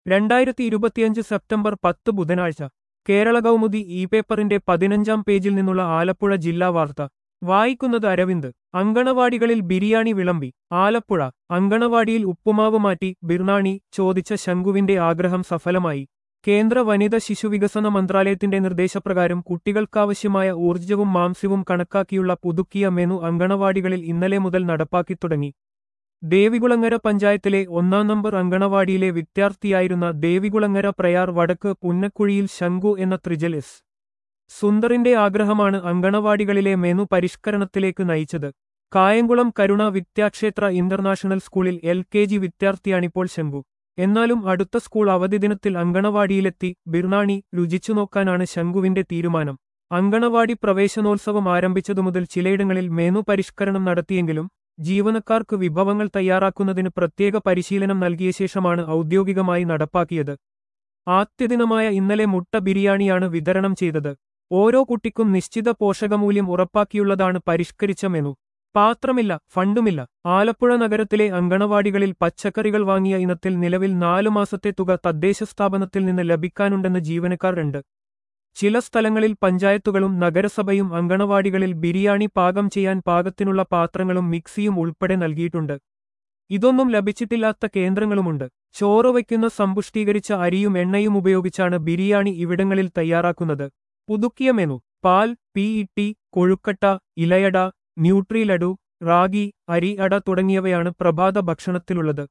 രണ്ടായിരത്തി ഇരുപത്തിയഞ്ച് സെപ്റ്റംബർ പത്ത് ബുധനാഴ്ച കേരള കൗമുദി ഇ പേപ്പറിന്റെ പതിനഞ്ചാം പേജിൽ നിന്നുള്ള ആലപ്പുഴ ജില്ലാ വാർത്ത വായിക്കുന്നത് അരവിന്ദ് അങ്കണവാടികളിൽ ബിരിയാണി വിളമ്പി ആലപ്പുഴ അങ്കണവാടിയിൽ ഉപ്പുമാവ് മാറ്റി ബിർണാണി ചോദിച്ച ശംഖുവിന്റെ ആഗ്രഹം സഫലമായി കേന്ദ്ര വനിത ശിശുവികസന മന്ത്രാലയത്തിന്റെ നിർദ്ദേശപ്രകാരം കുട്ടികൾക്കാവശ്യമായ ഊർജ്ജവും മാംസ്യവും കണക്കാക്കിയുള്ള പുതുക്കിയ മെനു അങ്കണവാടികളിൽ ഇന്നലെ മുതൽ നടപ്പാക്കി തുടങ്ങി ദേവികുളങ്ങര പഞ്ചായത്തിലെ ഒന്നാം നമ്പർ അങ്കണവാടിയിലെ വിദ്യാർത്ഥിയായിരുന്ന ദേവികുളങ്ങര പ്രയാർ വടക്ക് പുന്നക്കുഴിയിൽ ശംഖു എന്ന ത്രിജൽ എസ് സുന്ദറിന്റെ ആഗ്രഹമാണ് അങ്കണവാടികളിലെ മെനു പരിഷ്കരണത്തിലേക്ക് നയിച്ചത് കായംകുളം കരുണ വിദ്യാക്ഷേത്ര ഇന്റർനാഷണൽ സ്കൂളിൽ എൽ കെ ജി വിദ്യാർത്ഥിയാണിപ്പോൾ ശംഖു എന്നാലും അടുത്ത സ്കൂൾ അവധി ദിനത്തിൽ അങ്കണവാടിയിലെത്തി ബിർണാണി രുചിച്ചു നോക്കാനാണ് ശംഖുവിന്റെ തീരുമാനം അങ്കണവാടി പ്രവേശനോത്സവം ആരംഭിച്ചതു മുതൽ ചിലയിടങ്ങളിൽ മെനു പരിഷ്കരണം നടത്തിയെങ്കിലും ജീവനക്കാർക്ക് വിഭവങ്ങൾ തയ്യാറാക്കുന്നതിന് പ്രത്യേക പരിശീലനം നൽകിയ ശേഷമാണ് ഔദ്യോഗികമായി നടപ്പാക്കിയത് ആദ്യദിനമായ ഇന്നലെ മുട്ട ബിരിയാണിയാണ് വിതരണം ചെയ്തത് ഓരോ കുട്ടിക്കും നിശ്ചിത പോഷകമൂല്യം ഉറപ്പാക്കിയുള്ളതാണ് പരിഷ്കരിച്ച മെനു പാത്രമില്ല ഫണ്ടുമില്ല ആലപ്പുഴ നഗരത്തിലെ അങ്കണവാടികളിൽ പച്ചക്കറികൾ വാങ്ങിയ ഇനത്തിൽ നിലവിൽ നാലു മാസത്തെ തുക തദ്ദേശ സ്ഥാപനത്തിൽ നിന്ന് ലഭിക്കാനുണ്ടെന്ന് ജീവനക്കാർ ഉണ്ട് ചില സ്ഥലങ്ങളിൽ പഞ്ചായത്തുകളും നഗരസഭയും അങ്കണവാടികളിൽ ബിരിയാണി പാകം ചെയ്യാൻ പാകത്തിനുള്ള പാത്രങ്ങളും മിക്സിയും ഉൾപ്പെടെ നൽകിയിട്ടുണ്ട് ഇതൊന്നും ലഭിച്ചിട്ടില്ലാത്ത കേന്ദ്രങ്ങളുമുണ്ട് ചോറ് വയ്ക്കുന്ന സമ്പുഷ്ടീകരിച്ച അരിയും എണ്ണയും ഉപയോഗിച്ചാണ് ബിരിയാണി ഇവിടങ്ങളിൽ തയ്യാറാക്കുന്നത് പുതുക്കിയ മെനു പാൽ പി ഇട്ടി കൊഴുക്കട്ട ഇലയട ന്യൂട്രി ലഡു റാഗി അരി അട തുടങ്ങിയവയാണ് പ്രഭാത ഭക്ഷണത്തിലുള്ളത്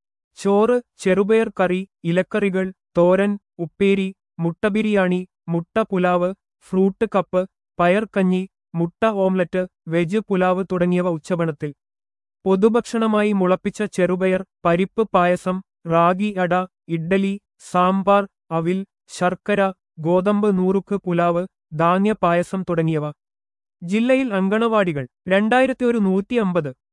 ചോറ് ചെറുപയർ കറി ഇലക്കറികൾ തോരൻ ഉപ്പേരി മുട്ട ബിരിയാണി മുട്ട പുലാവ് ഫ്രൂട്ട് കപ്പ് പയർക്കഞ്ഞി മുട്ട ഓംലറ്റ് വെജ് പുലാവ് തുടങ്ങിയവ ഉച്ചഭണത്തിൽ പൊതുഭക്ഷണമായി മുളപ്പിച്ച ചെറുപയർ പരിപ്പ് പായസം റാഗി അട ഇഡ്ഡലി സാമ്പാർ അവിൽ ശർക്കര ഗോതമ്പ് നൂറുക്ക് പുലാവ് ധാന്യ പായസം തുടങ്ങിയവ ജില്ലയിൽ അങ്കണവാടികൾ രണ്ടായിരത്തി ഒരു നൂറ്റി അമ്പത്